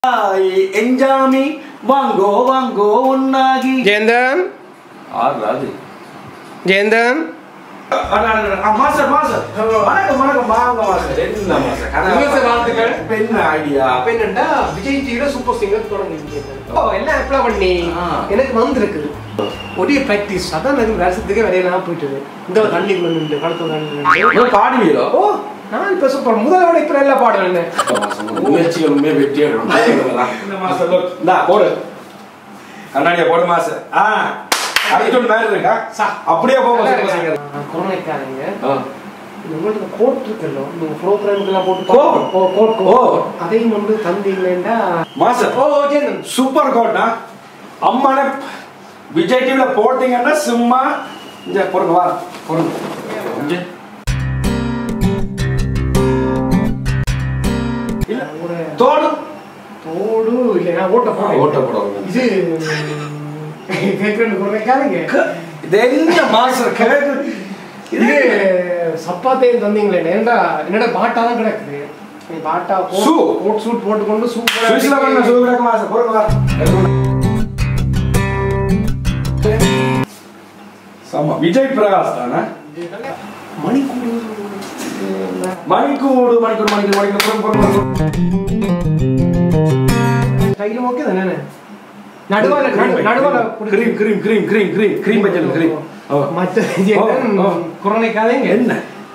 எஞ்சாமி வாங்கோ வாங்கோ ஒன்னாகி ஜெயந்தன் ஆறாது ஜெயந்தன் மாஸ்டர் மாஸ்டர் வணக்கம் வணக்கம் வாங்க மாஸ்டர் என்ன மாஸ்டர் உங்களுக்கு வாழ்த்துக்கள். இப்ப என்ன ஐடியா அப்ப என்னண்டா விஜய் டிவில சூப்பர் சிங்கர் தொடங்கிருக்கீங்க ஓ எல்லாம் அப்ளை பண்ணி ஆ. எனக்கு வந்திருக்கு ஒரே பிராக்டிஸ் அதான் எனக்கு வருஷத்துக்கு வரையலாம் போயிட்டு இந்த தண்ணிக்குள்ள நின்று கடத்துல நின்று பாடுவீரோ ஓ நான் இப்ப சூப்பர் முதலோட இப்ப நல்லா பாடுவேன் முயற்சிகள் உண்மையை வெற்றியாகும் மாஸ்டர் இந்தா போடு கண்ணாடியா போடு மாஸ்டர் ஆ அடுத்து மேல இருக்கா அப்படியே போங்க சூப்பர் சிங்கர் கொரோனாக்காரங்க ஆ. உங்களுக்கு கோட் இருக்குல்ல நீங்க ப்ரோக்ராம்க்கெல்லாம் போட்டு கோட்? பாருங்க. ஓ கோட் ஓ. கோட் அதையும் வந்து தந்தீங்களேண்டா மாஸ்டர் ஓ ஜெயந்தன் சூப்பர் கோட்னா அம்மான விஜய் டிவில போட்டீங்கன்னா சும்மா இங்க பொறுங்க வா பொறுங்க இங்க. இல்ல ஒரு தோடு தோடு இல்லை நான் ஓட்ட ஆ, போடுறேன் ஓட்ட போடுவாங்க. இது கேட்கறது குறைக்காதுங்க இது என்ன மாஸ்டர் கேக்கு இது சப்பாத்தையும் தந்தீங்களே ஏன்டா என்னோட பாட்டா தான் கிடக்குது நீ பாட்டா Shoe. கோட் சூட் போட்டுக்கொண்டு சுவிஸ்ல பண்ண சூப்பரா சூப்பர் மாஸ்டர் பொறுங்க வா எடுத்துக்கோங்க. ஆமா விஜய் பிரகாஷ் தானே மணிக்கூடு மணிக்கூடு மணிக்கூடு மணிக்கூடு மணிக்கூடு பொறுங்க, பொறுங்க, பொறுங்க. கையில ஓகே தானே நடுவால நடு- நடுவால குடுக்கு. Cream cream cream cream cream cream பச்சல் கிரீம் ஓ மற்ற ஓ, ஓ. குரோனைக்காதேங்க என்ன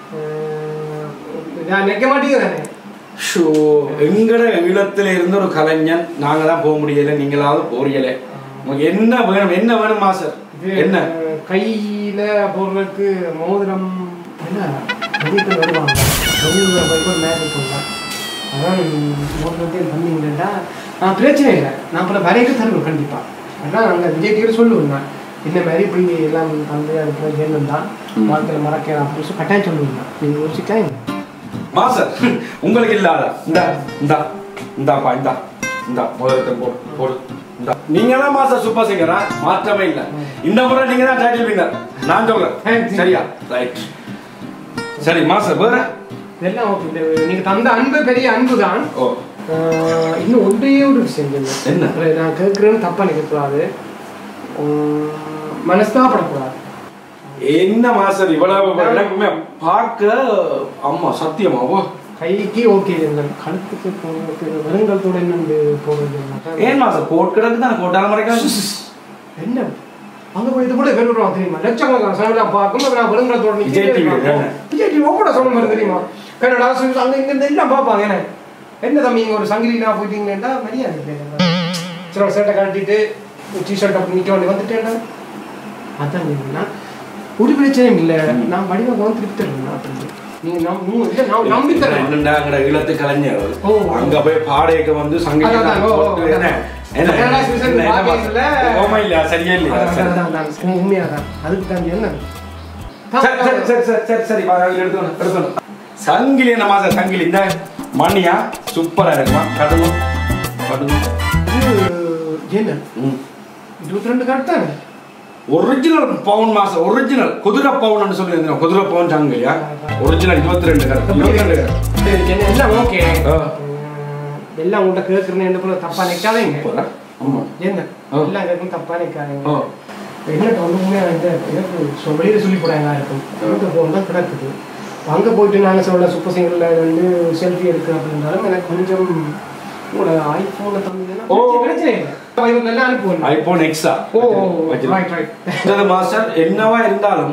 நான் நிக்க மாட்டேங்க தானே ஷோ எங்கட ஈழத்துல இருந்த ஒரு கலைஞன் நாங்க தான் போக முடியல நீங்களாவது போறீங்களே உங்களுக்கு என்ன வேணும் என்ன வேணும் மாஸ்டர் இது, என்ன அஹ், கையில போடுறதுக்கு மோதிரம் என்ன மதிப்பு வருவாங்க வெளியூர் போய் கூட மேரேஜ் பண்ணலாம் அதான் மோதிரத்தையும் தந்தீங்கன்னா நான் பிரச்சனை இல்லை நான் அப்புறம் வரைக்கும் தருவேன் கண்டிப்பா அதான் நாங்கள் விஜய் டிவியில் சொல்லுவேன் நான் இந்த மாதிரி இப்படி எல்லாம் தந்து அதுக்கு ஜெயந்தன் தான் வாழ்க்கையில் மறக்கலாம் அப்படின்னு சொல்லி கட்டாயம் சொல்லுவேன் நான் நீங்கள் யோசிக்கலாம் மாஸ்டர் உங்களுக்கு இல்லாத இந்தா இந்தா இந்தாப்பா இந்தா இந்தா முதலத்தை போடு போடு இந்தா நீங்க தான் மாஸ்டர் சூப்பர் சிங்கரா மாற்றமே இல்ல இந்த முறை நீங்க தான் டைட்டில் வின்னர் நான் சொல்றேன் Thank you. சரியா ரைட் சரி மாஸ்டர் வேற இதெல்லாம் ஓகே இந்த நீங்கள் தந்த அன்பு பெரிய அன்பு தான் ஓ ஆஹ் இன்னும் ஒன்றே ஒரு விஷயம் சொல்லுங்க. என்ன? அப்புறம் நான் கேட்குறேன்னு தப்பா நினைக்கக்கூடாது உம், மனஸ்தாபப்படக்கூடாது என்ன மாஸ்டர் இவ்வளவு எனக்குமே பார்க்க அம்மா சத்தியமா ஓ கைக்கு ஓகே இருந்தேன் கழுத்துக்கு போகிறதுக்கு வருங்கலத்தோட என்னண்டு போகிறது ஏன் மாஸ்டர் கோட் கிடக்கு தான் கோட்டால மறைக்காது என்ன அங்க போய் இது கூட வெறும் தெரியுமா லட்சக்கணக்கான சனலாம் பார்க்கும் நான் வருங்கலத்தோட விஜய் TV தானே? விஜய் டிவி ஓப்பட சொல்ல மாதிரி தெரியுமா கன்னடா சுவிஸ் அங்க இங்க இருந்து எல்லாம் பார்ப்பாங்க என்ன என்ன தம்பி இங்க ஒரு சங்கிலினா போயிட்டீங்கன்னா மரியாதை இல்லை சில சேட்டை கட்டிட்டு டிஷர்ட் அப்படி நிற்க வேண்டி வந்துட்டேன்டா அதான் என்னன்னா ஒரு பிரச்சனையும் இல்லை நான் வடிவாக வந்து திருப்பி தருவேன் அப்படின்னு நீங்க நம்ப இல்லை நான் நம்பி தரேன் என்னடா அங்கட ஈழத்து கலைஞர் ஓ. அங்க போய் பாடையக்க வந்து சங்கீத அதான், அதான், ஓ, ஓ, போட்டு என்ன என்ன கன்னடா சீசன் என்ன, என்ன பாக்கல. ஓமா இல்லையா சரியா இல்லையா அதான், சரி. அதான், அதான், அதான். உண்மையாதான் அதுக்கு தான் என்ன சரி சரி சரி சரி சரி சரி வா, எடுத்துக்கணும் எடுத்துக்கணும் சங்கிலி என்ன மாசம் சங்கிலி இந்த மணியா சூப்பரா இருக்குமா கடுங்கும் கடுங்கும் இது என்ன ம். இருபத்தி ரெண்டு கரெக்ட் தானே ஒரிஜினல் பவுன் மாசம் ஒரிஜினல் குதிரை பவுன் சொல்லி இருந்தேன் குதிரை பவுன் சங்கிலியா ஒரிஜினல் இருபத்தி ரெண்டு இருபத்தி ரெண்டு சரி, என்ன, எல்லாம் ஓகே ஆ. எல்லாம் உங்கள்கிட்ட கேட்குறேன்னு என்ன கூட தப்பா நினைக்காதீங்க சூப்பரா ஆமா என்ன ஆ. எல்லாம் கேட்கும் தப்பா நினைக்காதீங்க ஓ என்னட்ட வந்து உண்மையாக வந்து எனக்கு சொ- வெளியில சொல்லி போடாங்க இருக்கும் எனக்கு ஃபோன் தான் கிடக்குது அங்கே போயிட்டு நாங்கள் சொல்ல சூப்பர் சிங்கரில் வந்து செல்ஃபி எடுக்க அப்படின்னாலும் எனக்கு கொஞ்சம் உங்களோட ஐஃபோனில் தந்தீங்கன்னா ஓ. பிரச்சனை- பிரச்சனை இல்லை இவர் நல்லா அனுப்புவேன் ஐபோன் எக்ஸா ஓ ரைட் ரைட் மாஸ்டர் என்னவா இருந்தாலும்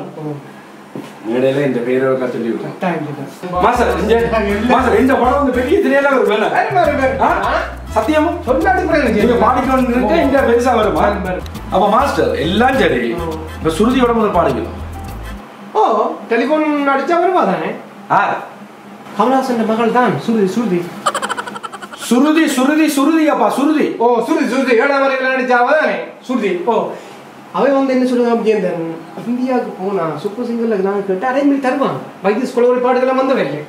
மேடையில இந்த பேரை கத்துட்டி விட்டேன் மாஸ்டர் இந்த மாஸ்டர் இந்த படம் வந்து பெரிய திரையில ஒரு வேலை ஆ? சத்தியமா நீங்க பாடிக்கணும் இருக்க இந்த பெருசா வருமா அப்ப மாஸ்டர் எல்லாம் சரி இப்ப சுருதியோட முதல் பாடிக்கலாம் ஓ டெலிஃபோன் அடிச்சா வருவா தானே ஆ கமலாசன் மகள் தான் சுருதி சுருதி சுருதி சுருதி சுருதி அப்பா சுருதி ஓ சுருதி சுருதி ஏழாம் வரையில் நடிச்சாவ தானே சுருதி ஓ அவன் வந்து என்ன சொல்லுவான் விஜயந்தன் இந்தியாவுக்கு போனா சூப்பர் சிங்கர்ல நாங்கள் கேட்டு அதே மாதிரி தருவான் வைத்திய ஸ்கூல் பாட்டுக்கெல்லாம் வந்தவன் இல்லை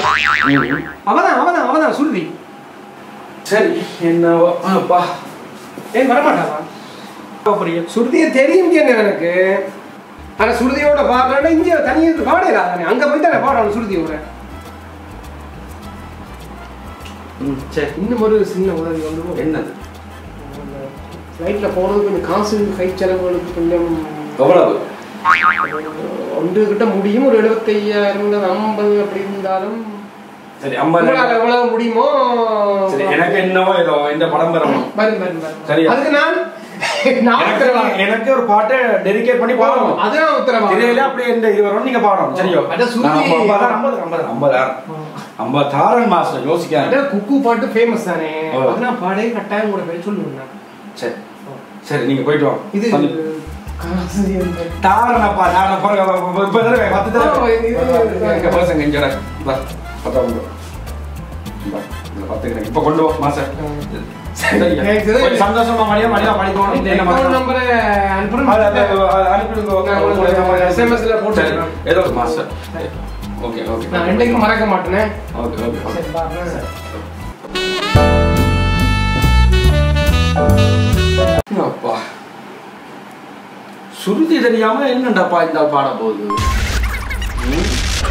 அவதான் அவதான் அவதான் சுருதி சரி என்னவோ அப்பா ஏன் வரமாட்டாவா புரிய சுருதியை தெரியும் என்ன எனக்கு ஆனா சுருதியோட பாடுறேன்னா இங்கே தனியாக பாடல தானே அங்க போய் தானே பாடணும் சுருதியோட ம் சரி இன்னும் ஒரு சின்ன உதவி வந்து என்னது ஃப்ளைட்டில் போகிறது கொஞ்சம் காசு கை செலவுகளுக்கு கொஞ்சம் எவ்வளவு ஒன்று கிட்ட முடியும் ஒரு எழுபத்தையாயிரம் ஐம்பது அப்படி இருந்தாலும் சரி ஐம்பது உங்களால் எவ்வளவு முடியுமோ சரி எனக்கு என்னவோ ஏதோ இந்த படம் வரணும் வரும் வரும் வரும் சரியா? அதுக்கு நான் நான் எனக்கு உத்தரவாதம் எனக்கு ஒரு பாட்டை டெடிகேட் பண்ணி பாடணும் அது நான் உத்தரவாதம் திரையில அப்படியே இந்த இது வரும் நீங்க பாடணும் சரியோ அட சுருதி. நான் ஐம்பது ஐம்பது ஐம்பது ஐம்பதாயிரம் ஐம்பதாயிரம் மாசம் யோசிக்காங்க அதான் குக்கு பாட்டு ஃபேமஸ் தானே ஓ. அது நான் பாடே கட்டாயம் கூட பேர் சொல்லுவேன் நான். சரி சரி நீங்க போயிட்டு வாங்க இது சொல்லு. காசு எந்த- தாரணப்பா தாரண போறேன் இப்ப தடவை பத்து ஆ, தடவை இது- எங்க பசங்க இங்க வா பத்தாம் பத்து கிடக்கு இப்ப கொண்டு வா மாசம் சரியா? எனக்கு இது- கொஞ்சம் சந்தோஷமா மணியா மணியா படிக்கணும் இந்த என்ன account பண்ணணும்? number அ அனுப்புறேன். அது- அது- அது அனுப்பிடுங்க. நான் உங்களுக்கு உங்களுக்கு SMS ல போட்டு சரி. விடுறேன். ஏதோ ஒரு மாசம் ஓகே ஓகே நான் ரெண்டைக்கும் மறக்க மாட்டேனே ஓகே ஓகே ஓகே சரி பாருங்க அப்பா சுருதி தெரியாம என்னண்டாப்பா இந்த பாட போகுது ம்?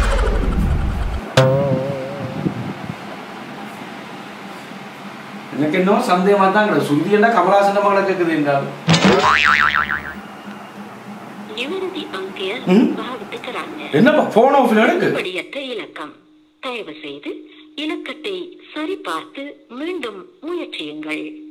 எனக்கு இன்னும் சந்தேகமா தான் கிடையாது சுருதி என்ன கமலாசன மகளை கேக்குது என்றால் நிவர்த்தி அங்கிய ம்? பாவித்துக்கிறாங்க என்னப்பா போன் ஆஃப் எடுக்கு படியற்ற இலக்கம் தயவு செய்து இலக்கத்தை சரிபார்த்து மீண்டும் முயற்சியுங்கள்